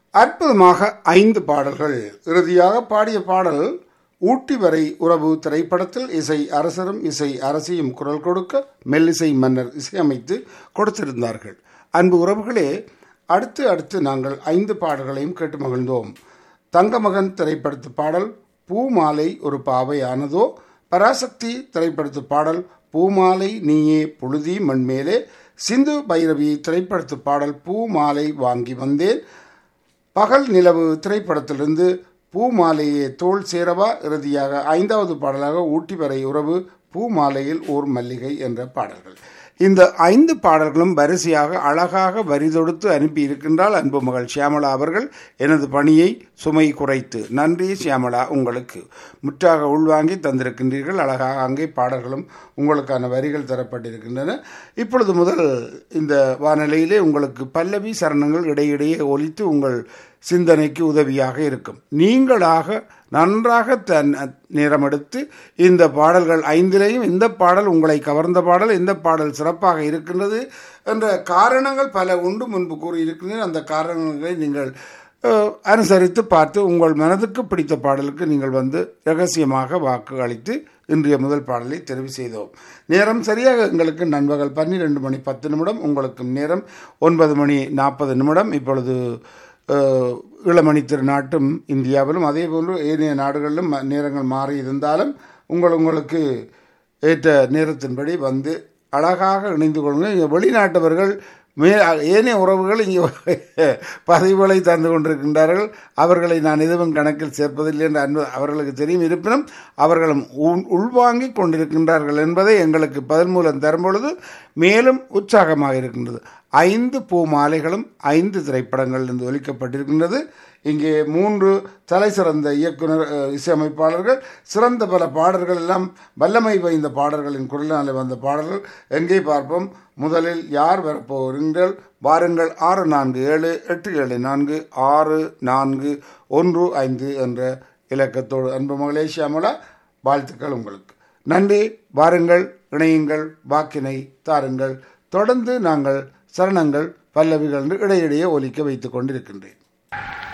அற்புதமாக ஐந்து பாடல்கள் இறுதியாக பாடிய பாடல் ஊட்டி வரை உறவு திரைப்படத்தில் இசை அரசரும் இசை அரசியும் குரல் கொடுக்க மெல்லிசை மன்னர் இசையமைத்து கொடுத்திருந்தார்கள் அன்பு உறவுகளே அடுத்து அடுத்து நாங்கள் ஐந்து பாடல்களையும் கேட்டு மகிழ்ந்தோம் தங்கமகன் திரைப்படத்து பாடல் பூமாலை ஒரு பாவையானதோ பராசக்தி திரைப்படத்து பாடல் பூமாலை நீயே புழுதி மண்மேலே சிந்து பைரவி திரைப்படத்து பாடல் பூமாலை வாங்கி வந்தேன் பகல் நிலவு திரைப்படத்திலிருந்து பூமாலையே தோல் சேரவா இறுதியாக ஐந்தாவது பாடலாக ஊட்டி வரை உறவு பூமாலையில் ஓர் மல்லிகை என்ற பாடல்கள் இந்த ஐந்து பாடல்களும் வரிசையாக அழகாக வரி தொடுத்து அனுப்பி இருக்கின்றால் அன்பு மகள் சியாமளா அவர்கள் எனது பணியை சுமை குறைத்து நன்றி சியாமளா உங்களுக்கு முற்றாக உள்வாங்கி தந்திருக்கின்றீர்கள் அழகாக அங்கே பாடல்களும் உங்களுக்கான வரிகள் தரப்பட்டிருக்கின்றன இப்பொழுது முதல் இந்த வானிலையிலே உங்களுக்கு பல்லவி சரணங்கள் இடையிடையே ஒலித்து உங்கள் சிந்தனைக்கு உதவியாக இருக்கும் நீங்களாக நன்றாக தன் நேரம் எடுத்து இந்த பாடல்கள் ஐந்திலையும் இந்த பாடல் உங்களை கவர்ந்த பாடல் இந்த பாடல் சிறப்பாக இருக்கின்றது என்ற காரணங்கள் பல உண்டு முன்பு கூறியிருக்கின்றன அந்த காரணங்களை நீங்கள் அஹ், அனுசரித்து பார்த்து உங்கள் மனதுக்கு பிடித்த பாடலுக்கு நீங்கள் வந்து ரகசியமாக வாக்கு அளித்து இன்றைய முதல் பாடலை தெரிவு செய்தோம் நேரம் சரியாக எங்களுக்கு நண்பகல் பன்னிரெண்டு மணி பத்து நிமிடம் உங்களுக்கு நேரம் ஒன்பது மணி நாற்பது நிமிடம் இப்பொழுது அஹ், இளமணி திருநாட்டும் இந்தியாவிலும் அதே போன்று ஏனைய நாடுகளிலும் ம- நேரங்கள் மாறி இருந்தாலும் உங்கள் உங்களுக்கு ஏற்ற நேரத்தின்படி வந்து அழகாக இணைந்து கொள்ளுங்கள் இங்கே வெளிநாட்டவர்கள் மே ஏனைய உறவுகள் இங்கே பதவிகளை தந்து கொண்டிருக்கின்றார்கள் அவர்களை நான் எதுவும் கணக்கில் சேர்ப்பதில்லை என்று அன்பு அவர்களுக்கு தெரியும் இருப்பினும் அவர்களும் உள்- உள்வாங்கிக் கொண்டிருக்கின்றார்கள் என்பதை எங்களுக்கு பதில் மூலம் தரும் பொழுது மேலும் உற்சாகமாக இருக்கின்றது ஐந்து பூ மாலைகளும் ஐந்து திரைப்படங்களிலிருந்து ஒலிக்கப்பட்டிருக்கின்றது இங்கே மூன்று தலை சிறந்த இயக்குனர் அஹ், இசையமைப்பாளர்கள் சிறந்த பல பாடல்கள் எல்லாம் வல்லமை வாய்ந்த பாடல்களின் குரலினாலே வந்த பாடல்கள் எங்கே பார்ப்போம் முதலில் யார் வரப்போகிறீர்கள் வாருங்கள் ஆறு நான்கு ஏழு எட்டு ஏழு நான்கு ஆறு நான்கு ஒன்று ஐந்து என்ற இலக்கத்தோடு அன்பு மகளே சியாமலா வாழ்த்துக்கள் உங்களுக்கு நன்றி வாருங்கள் இணையுங்கள் வாக்கினை தாருங்கள் தொடர்ந்து நாங்கள் சரணங்கள் பல்லவிகள் என்று இடையிடையே ஒலிக்க வைத்துக் கொண்டிருக்கின்றேன்